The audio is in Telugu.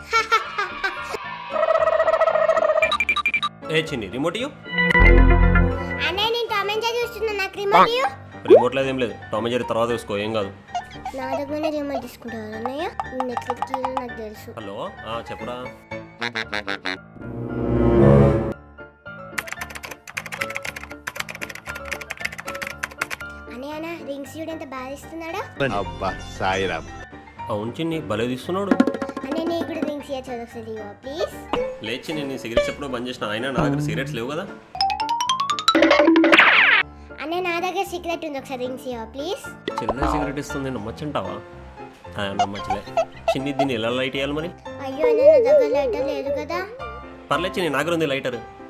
ఏ చిన్ని రిమోట్ ఇయ్యు అన్నయ్య నేను టామ్ అండ్ జెర్రీ చూస్తున్నా నాకు రిమోట్ ఇయ్యు రిమోట్ లేదు ఏం లేదు టామ్ అండ్ జెర్రీ తర్వాత చూసుకో ఏం కాదు నా దగ్గరనే రిమోట్ తీసుకుంటావు అన్నయ్య నెట్ఫ్లిక్స్ కీలో నాకు తెలుసు హలో ఆ, చెప్పురా అన్నయ్య అన్న రింగ్స్ చూడు ఎంత బాగా ఇస్తున్నాడా అబ్బా సాయిరామ్ అవును చిన్ని భలే తీస్తున్నాడు అన్నయ్య నీకు కూడా రింగ్స్ ఇవ్వచ్చు ఒకసారి ప్లీజ్ లేచి నేను సిగరెట్స్ ఎప్పుడో బంద్ చేసిన అయినా నా దగ్గర సిగరెట్స్ లేవు కదా అన్నయ్య నా దగ్గర సీక్రెట్ ఉంది ఒకసారి రింగ్స్ ఇవ్వ ప్లీజ్ చెల్లె సిగరెట్ ఇస్తుంది నమ్మచ్చంటావా ఆ, నమ్మచ్చలే చిన్ని దీన్ని ఎలా లైట్ వేయాలి మరి అయ్యో అన్నయ్య నా దగ్గర లైటర్ లేదు కదా పర్లేదు చిన్ని నా దగ్గర ఉంది లైటర్